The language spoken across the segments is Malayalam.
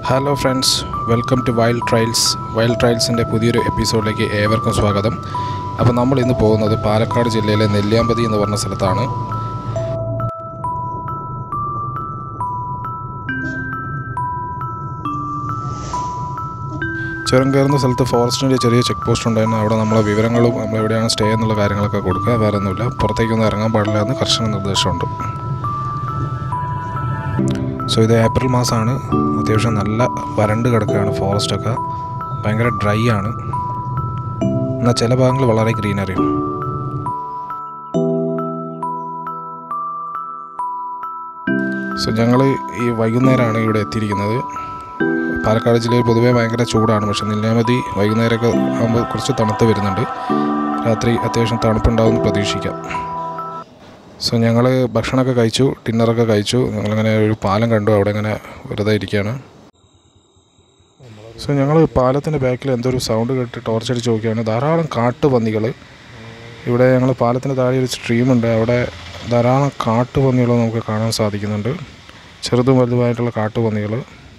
hello friends welcome to wild trails wild ട്രയൽസിൻ്റെ പുതിയൊരു എപ്പിസോഡിലേക്ക് ഏവർക്കും സ്വാഗതം അപ്പോൾ നമ്മൾ ഇന്ന് പോകുന്നത് പാലക്കാട് ജില്ലയിലെ നെല്ലിയാമ്പതി എന്ന് പറഞ്ഞ സ്ഥലത്താണ് ചുരം കയറുന്ന സ്ഥലത്ത് ഫോറസ്റ്റിൻ്റെ ചെറിയ ചെക്ക് പോസ്റ്റ് ഉണ്ടായിരുന്നു അവിടെ നമ്മളെ വിവരങ്ങളും നമ്മൾ എവിടെയാണ് സ്റ്റേ എന്നുള്ള കാര്യങ്ങളൊക്കെ കൊടുക്കുക വേറെ ഒന്നുമില്ല പുറത്തേക്കൊന്നും ഇറങ്ങാൻ പാടില്ല എന്ന് കർശന നിർദ്ദേശമുണ്ട് സോ ഇത് ഏപ്രിൽ മാസമാണ് അത്യാവശ്യം നല്ല വരണ്ട് കിടക്കുകയാണ് ഫോറസ്റ്റൊക്കെ ഭയങ്കര ഡ്രൈ ആണ് എന്നാൽ ചില ഭാഗങ്ങൾ വളരെ ഗ്രീനറിയും സോ ഞങ്ങൾ ഈ വൈകുന്നേരമാണ് ഇവിടെ എത്തിയിരിക്കുന്നത് പാലക്കാട് ജില്ലയിൽ പൊതുവേ ഭയങ്കര ചൂടാണ് പക്ഷെ നെല്ലിയാമതി വൈകുന്നേരമൊക്കെ ആകുമ്പോൾ കുറച്ച് തണുത്ത് വരുന്നുണ്ട് രാത്രി അത്യാവശ്യം തണുപ്പുണ്ടാവുമെന്ന് പ്രതീക്ഷിക്കാം സോ ഞങ്ങൾ ഭക്ഷണമൊക്കെ കഴിച്ചു ഡിന്നറൊക്കെ കഴിച്ചു ഞങ്ങളിങ്ങനെ ഒരു പാലം കണ്ടു അവിടെ ഇങ്ങനെ വെറുതെ ഇരിക്കുകയാണ് സോ ഞങ്ങൾ പാലത്തിൻ്റെ ബാക്കിൽ എന്തോ ഒരു സൗണ്ട് കേട്ട് ടോർച്ച് അടിച്ച് നോക്കിയാണ് ധാരാളം കാട്ടുപന്നികൾ ഇവിടെ ഞങ്ങൾ പാലത്തിന് താഴെ ഒരു സ്ട്രീമുണ്ട് അവിടെ ധാരാളം കാട്ടുപന്നികൾ നമുക്ക് കാണാൻ സാധിക്കുന്നുണ്ട് ചെറുതും വലുതുമായിട്ടുള്ള കാട്ടുപന്നികൾ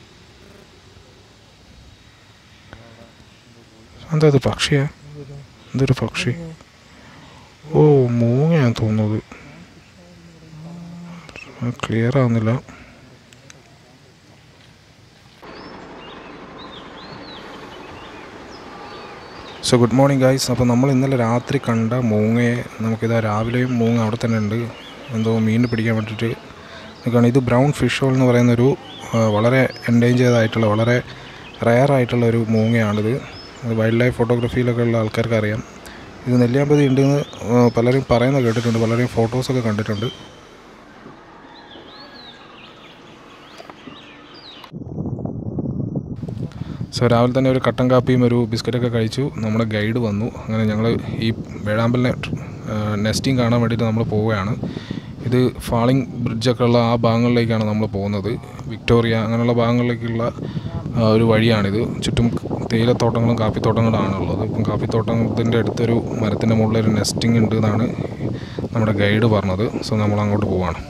എന്താ ഇത് പക്ഷിയാ എന്തൊരു പക്ഷി ഓ മൂങ്ങയാന്ന് തോന്നുന്നത് ക്ലിയർ ആവുന്നില്ല സോ ഗുഡ് മോർണിംഗ് ഗൈസ് അപ്പോൾ നമ്മൾ ഇന്നലെ രാത്രി കണ്ട മൂങ്ങയെ നമുക്കിതാ രാവിലെയും മൂങ്ങ അവിടെ തന്നെ ഉണ്ട് എന്തോ മീൻ പിടിക്കാൻ വേണ്ടിയിട്ട് നിൽക്കുകയാണ് ഇത് ബ്രൗൺ ഫിഷ് ഹോൾ എന്ന് പറയുന്നൊരു ആ, വളരെ എൻഡേഞ്ചേർഡ് ആയിട്ടുള്ള വളരെ റയർ ആയിട്ടുള്ള ഒരു മൂങ്ങയാണിത് അത് വൈൽഡ് ലൈഫ് ഫോട്ടോഗ്രാഫിയിലൊക്കെ ഉള്ള ആൾക്കാർക്ക് അറിയാം ഇത് നെല്ലിയാമ്പതി ഉണ്ടെന്ന് ആ, പലരും പറയുന്നത് കേട്ടിട്ടുണ്ട് പലരും ഫോട്ടോസൊക്കെ കണ്ടിട്ടുണ്ട് സോ രാവിലെ തന്നെ ഒരു കട്ടൻ കാപ്പിയും ഒരു ബിസ്ക്കറ്റൊക്കെ കഴിച്ചു നമ്മുടെ ഗൈഡ് വന്നു അങ്ങനെ ഞങ്ങൾ ഈ വേഴാമ്പലിനെ നെസ്റ്റിംഗ് കാണാൻ വേണ്ടിയിട്ട് നമ്മൾ പോവുകയാണ് ഇത് ഫാളിംഗ് ബ്രിഡ്ജൊക്കെ ഉള്ള ആ ഭാഗങ്ങളിലേക്കാണ് നമ്മൾ പോകുന്നത് വിക്ടോറിയ അങ്ങനെയുള്ള ഭാഗങ്ങളിലേക്കുള്ള ആ, ഒരു വഴിയാണിത് ചുറ്റും തേയിലത്തോട്ടങ്ങളും കാപ്പിത്തോട്ടങ്ങളാണ് ഉള്ളത് ഇപ്പം കാപ്പിത്തോട്ടത്തിൻ്റെ അടുത്തൊരു മരത്തിൻ്റെ മുകളിൽ ഒരു നെസ്റ്റിംഗ് ഉണ്ട് എന്നാണ് നമ്മുടെ ഗൈഡ് പറഞ്ഞത് സോ നമ്മൾ അങ്ങോട്ട് പോവാണ്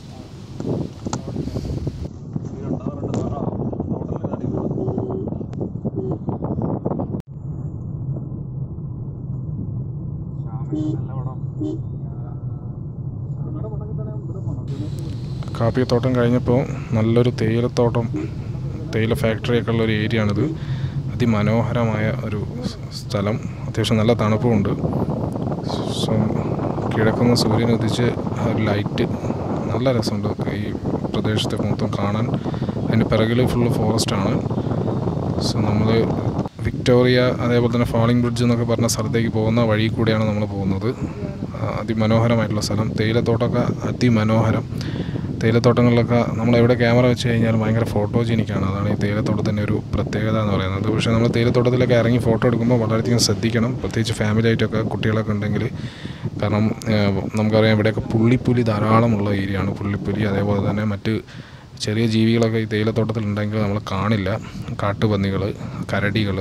കാപ്പിത്തോട്ടം കഴിഞ്ഞപ്പോൾ നല്ലൊരു തേയിലത്തോട്ടം തേയില ഫാക്ടറിയൊക്കെ ഉള്ള ഒരു ഏരിയ ആണിത് അതിമനോഹരമായ ഒരു സ് സ്ഥലം അത്യാവശ്യം നല്ല തണുപ്പുമുണ്ട് സോ കിഴക്കുന്ന സൂര്യൻ ഉദിച്ച് ആ ഒരു ലൈറ്റ് നല്ല രസമുണ്ട് ഈ പ്രദേശത്തെ മൊത്തം കാണാൻ അതിൻ്റെ പിറകിൽ ഫുള്ള് ഫോറസ്റ്റാണ് സോ നമ്മൾ വിക്ടോറിയ അതേപോലെ തന്നെ ഫാളിംഗ് ബ്രിഡ്ജ് എന്നൊക്കെ പറഞ്ഞ സ്ഥലത്തേക്ക് പോകുന്ന വഴി കൂടിയാണ് നമ്മൾ പോകുന്നത് ആ, അതിമനോഹരമായിട്ടുള്ള സ്ഥലം തേയിലത്തോട്ടമൊക്കെ അതിമനോഹരം തേയിലത്തോട്ടങ്ങളിലൊക്കെ നമ്മൾ എവിടെ ക്യാമറ വെച്ച് കഴിഞ്ഞാൽ ഭയങ്കര ഫോട്ടോജനിക്കാണ് അതാണ് ഈ തേയിലത്തോട്ടത്തിൻ്റെ ഒരു പ്രത്യേകത എന്ന് പറയുന്നത് പക്ഷേ നമ്മൾ തേയിലത്തോട്ടത്തിലൊക്കെ ഇറങ്ങി ഫോട്ടോ എടുക്കുമ്പോൾ വളരെയധികം ശ്രദ്ധിക്കണം പ്രത്യേകിച്ച് ഫാമിലി ആയിട്ടൊക്കെ കുട്ടികളൊക്കെ ഉണ്ടെങ്കിൽ കാരണം ഏഹ്, നമുക്കറിയാം ഇവിടെയൊക്കെ പുള്ളിപ്പുലി ധാരാളമുള്ള ഏരിയയാണ് പുള്ളിപ്പുലി അതേപോലെ തന്നെ മറ്റ് ചെറിയ ജീവികളൊക്കെ ഈ തേയിലത്തോട്ടത്തിൽ ഉണ്ടെങ്കിൽ നമ്മൾ കാണില്ല കാട്ടുപന്നികൾ കരടികൾ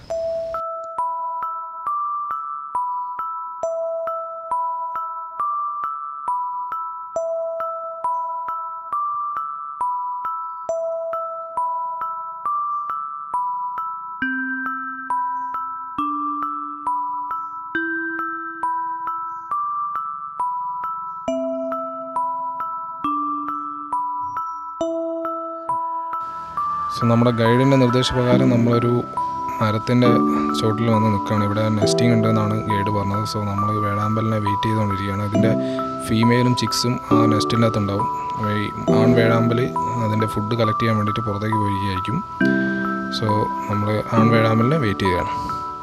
സോ നമ്മുടെ ഗൈഡിൻ്റെ നിർദ്ദേശപ്രകാരം നമ്മളൊരു മരത്തിൻ്റെ ചോട്ടിൽ വന്ന് നിൽക്കുകയാണ് ഇവിടെ നെസ്റ്റിംഗ് ഉണ്ടെന്നാണ് ഗൈഡ് പറഞ്ഞത് സോ നമ്മൾ വേഴാമ്പലിനെ വെയിറ്റ് ചെയ്തുകൊണ്ടിരിക്കുകയാണ് ഇതിൻ്റെ ഫീമെയിലും ചിക്സും ആ നെസ്റ്റിൻ്റെ അകത്തുണ്ടാവും ഈ ആൺ വേഴാമ്പൽ അതിൻ്റെ ഫുഡ് കളക്ട് ചെയ്യാൻ വേണ്ടിയിട്ട് പുറത്തേക്ക് പോയിരിക്കുകയായിരിക്കും സോ നമ്മൾ ആൺ വേഴാമ്പലിനെ വെയിറ്റ് ചെയ്യുകയാണ്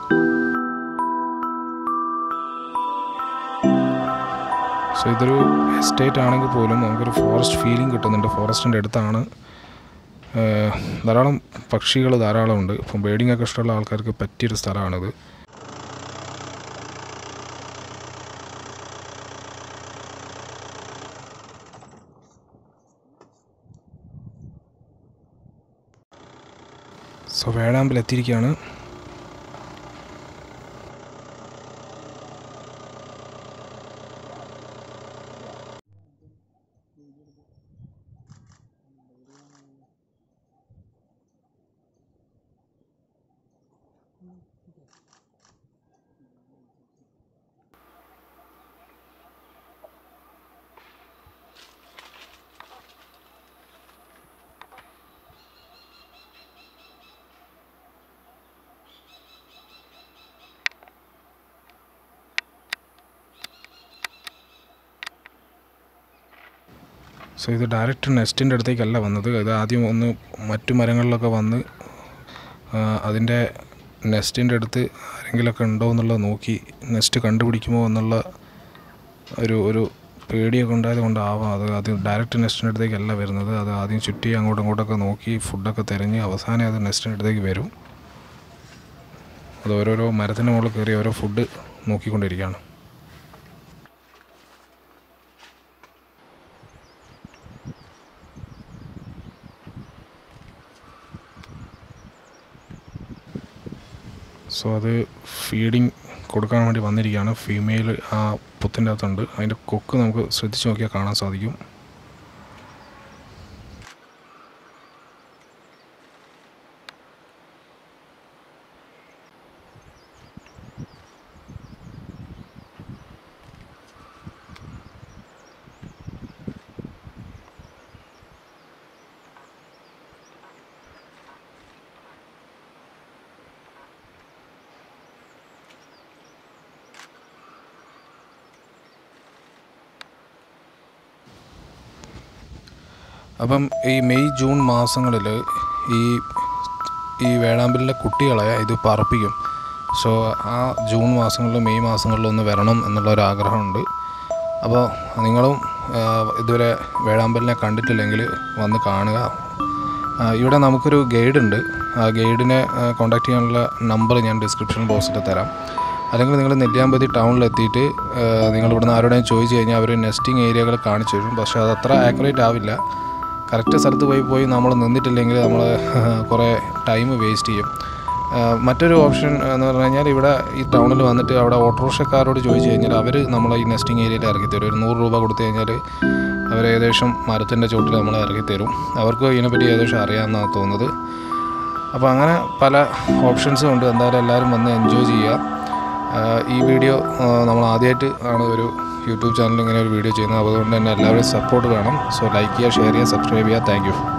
സോ ഇതൊരു എസ്റ്റേറ്റ് ആണെങ്കിൽ പോലും നമുക്കൊരു ഫോറസ്റ്റ് ഫീലിംഗ് കിട്ടുന്നുണ്ട് ഫോറസ്റ്റിൻ്റെ അടുത്താണ് ഏഹ് ധാരാളം പക്ഷികൾ ധാരാളമുണ്ട് ഇപ്പം ബേഡിംഗ് ഒക്കെ ഇഷ്ടമുള്ള ആൾക്കാർക്ക് പറ്റിയൊരു സ്ഥലമാണിത് സോ വേഴാമ്പൽ എത്തിയിരിക്കുകയാണ് സോ ഇത് ഡയറക്റ്റ് നെസ്റ്റിൻ്റെ അടുത്തേക്കല്ല വന്നത് ഇത് ആദ്യം ഒന്ന് മറ്റു മരങ്ങളിലൊക്കെ വന്ന് ആ, അതിൻ്റെ നെസ്റ്റിൻ്റെ അടുത്ത് ആരെങ്കിലുമൊക്കെ ഉണ്ടോ എന്നുള്ളത് നോക്കി നെസ്റ്റ് കണ്ടുപിടിക്കുമോ എന്നുള്ള ഒരു ഒരു പേടിയൊക്കെ ഉണ്ടായത് കൊണ്ടാവാം അത് അത് ഡയറക്റ്റ് നെസ്റ്റിൻ്റെ അടുത്തേക്കല്ല വരുന്നത് അത് ആദ്യം ചുറ്റി അങ്ങോട്ടും ഇങ്ങോട്ടൊക്കെ നോക്കി ഫുഡൊക്കെ തിരഞ്ഞ് അവസാനം അത് നെസ്റ്റിൻ്റെ അടുത്തേക്ക് വരും അത് ഓരോരോ മരത്തിൻ്റെ മുകളിൽ കയറി ഓരോ ഫുഡ് നോക്കിക്കൊണ്ടിരിക്കുകയാണ് സോ അത് ഫീഡിങ് കൊടുക്കാൻ വേണ്ടി വന്നിരിക്കുകയാണ് ഫീമെയിൽ ആ പുത്തിൻ്റെ അകത്തുണ്ട് അതിൻ്റെ കൊക്ക് നമുക്ക് ശ്രദ്ധിച്ച് നോക്കിയാൽ കാണാൻ സാധിക്കും അപ്പം ഈ മെയ് ജൂൺ മാസങ്ങളിൽ ഈ ഈ വേഴാമ്പലിലെ കുട്ടികളെ ഇത് പറപ്പിക്കും സോ ആ ജൂൺ മാസങ്ങളിലും മെയ് മാസങ്ങളിലും ഒന്ന് വരണം എന്നുള്ള ഒരു ആഗ്രഹമുണ്ട് അപ്പോൾ നിങ്ങളും ആ, ഇതുവരെ വേഴാമ്പലിനെ കണ്ടിട്ടില്ലെങ്കിൽ വന്ന് കാണുക ആ, ഇവിടെ നമുക്കൊരു ഗൈഡ് ഉണ്ട് ആ ഗൈഡിനെ കോൺടാക്ട് ചെയ്യാനുള്ള നമ്പർ ഞാൻ ഡിസ്ക്രിപ്ഷൻ ബോക്സിൽ തരാം അല്ലെങ്കിൽ നിങ്ങൾ നെല്ലിയാമ്പതി ടൗണിലെത്തിയിട്ട് നിങ്ങൾ ഇവിടുന്ന് ആരോടെയും ചോദിച്ചു കഴിഞ്ഞാൽ അവർ നെസ്റ്റിംഗ് ഏരിയകൾ കാണിച്ചു തരും പക്ഷേ അത് അത്ര ആക്യുറേറ്റ് ആവില്ല കറക്റ്റ് സ്ഥലത്ത് പോയി പോയി നമ്മൾ നിന്നിട്ടില്ലെങ്കിൽ നമ്മൾ കുറേ ടൈം വേസ്റ്റ് ചെയ്യും ആ, മറ്റൊരു ഓപ്ഷൻ എന്ന് പറഞ്ഞു കഴിഞ്ഞാൽ ഇവിടെ ഈ ടൗണിൽ വന്നിട്ട് അവിടെ ഓട്ടോറിക്ഷക്കാരോട് ചോദിച്ചു കഴിഞ്ഞാൽ അവർ നമ്മളെ ഈ നെസ്റ്റിംഗ് ഏരിയയിൽ ഇറക്കി തരും ഒരു നൂറ് രൂപ കൊടുത്തു കഴിഞ്ഞാൽ അവർ ഏകദേശം മരത്തിൻ്റെ ചോട്ടിൽ നമ്മളെ ഇറക്കി തരും അവർക്ക് ഇതിനെപ്പറ്റി ഏകദേശം അറിയാമെന്നാണ് തോന്നുന്നത് അപ്പോൾ അങ്ങനെ പല ഓപ്ഷൻസും ഉണ്ട് എന്തായാലും എല്ലാവരും വന്ന് എൻജോയ് ചെയ്യുക ആ, ഈ വീഡിയോ ആ, നമ്മൾ ആദ്യമായിട്ട് ആണ് ഒരു യൂട്യൂബ് ചാനലിൽ ഇങ്ങനെ ഒരു വീഡിയോ ചെയ്യുന്നത് അപ്പോൾ അതുകൊണ്ട് തന്നെ എല്ലാവരുടെയും സപ്പോർട്ട് വേണം സോ ലൈക്ക് ചെയ്യുക ഷെയർ ചെയ്യുക സബ്സ്ക്രൈബ് ചെയ്യുക താങ്ക് യു